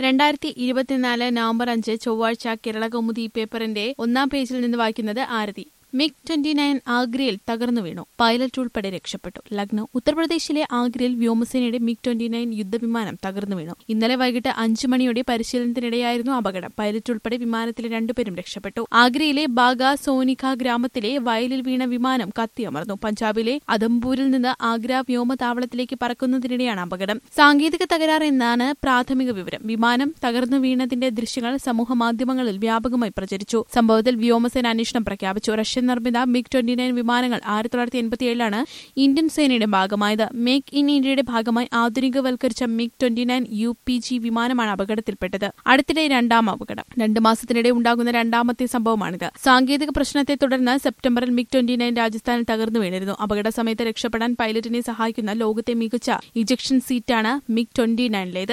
രണ്ടായിരത്തി ഇരുപത്തിനാല് നവംബർ അഞ്ച് ചൊവ്വാഴ്ച കേരള കൗമുദി പേപ്പറിന്റെ ഒന്നാം പേജിൽ നിന്ന് വായിക്കുന്നത് ആരതി മിഗ് ട്വന്റി നയൻ ആഗ്രയിൽ തകർന്നു വീണു പൈലറ്റ് ഉൾപ്പെടെ രക്ഷപ്പെട്ടു ലക്നൌ ഉത്തർപ്രദേശിലെ ആഗ്രയിൽ വ്യോമസേനയുടെ മിഗ് ട്വന്റി നയൻ യുദ്ധവിമാനം തകർന്നു വീണു ഇന്നലെ വൈകിട്ട് അഞ്ചു മണിയോടെ പരിശീലനത്തിനിടെയായിരുന്നു അപകടം പൈലറ്റ് ഉൾപ്പെടെ വിമാനത്തിലെ രണ്ടുപേരും രക്ഷപ്പെട്ടു ആഗ്രയിലെ ബാഗ സോനിക ഗ്രാമത്തിലെ വയലിൽ വീണ വിമാനം കത്തിയമർന്നു പഞ്ചാബിലെ അദംപൂരിൽ നിന്ന് ആഗ്ര വ്യോമതാവളത്തിലേക്ക് പറക്കുന്നതിനിടെയാണ് അപകടം സാങ്കേതിക തകരാർ എന്നാണ് പ്രാഥമിക വിവരം വിമാനം തകർന്നു വീണതിന്റെ ദൃശ്യങ്ങൾ സമൂഹമാധ്യമങ്ങളിൽ വ്യാപകമായി പ്രചരിച്ചു സംഭവത്തിൽ വ്യോമസേന അന്വേഷണം പ്രഖ്യാപിച്ചു റഷ്യൻ നിർമ്മിത മിഗ് ട്വന്റി നയൻ വിമാനങ്ങൾ ആയിരത്തി തൊള്ളായിരത്തി എൺപത്തിയേഴിലാണ് ഇന്ത്യൻ സേനയുടെ ഭാഗമായത് മേക്ക് ഇൻ ഇന്ത്യയുടെ ഭാഗമായി ആധുനികവൽക്കരിച്ച MiG twenty nine U P G വിമാനമാണ് അപകടത്തിൽപ്പെട്ടത് അടുത്തിടെ രണ്ടാം അപകടം രണ്ട് മാസത്തിനിടെ ഉണ്ടാകുന്ന രണ്ടാമത്തെ സംഭവമാണിത് സാങ്കേതിക പ്രശ്നത്തെ തുടർന്ന് സെപ്റ്റംബറിൽ മിഗ് ട്വന്റി നയൻ രാജസ്ഥാനിൽ തകർന്നു വീണിരുന്നു അപകട സമയത്ത് രക്ഷപ്പെടാൻ പൈലറ്റിനെ സഹായിക്കുന്ന ലോകത്തെ മികച്ച ഇജക്ഷൻ സീറ്റാണ് മിഗ് ട്വന്റി നയനിലേത്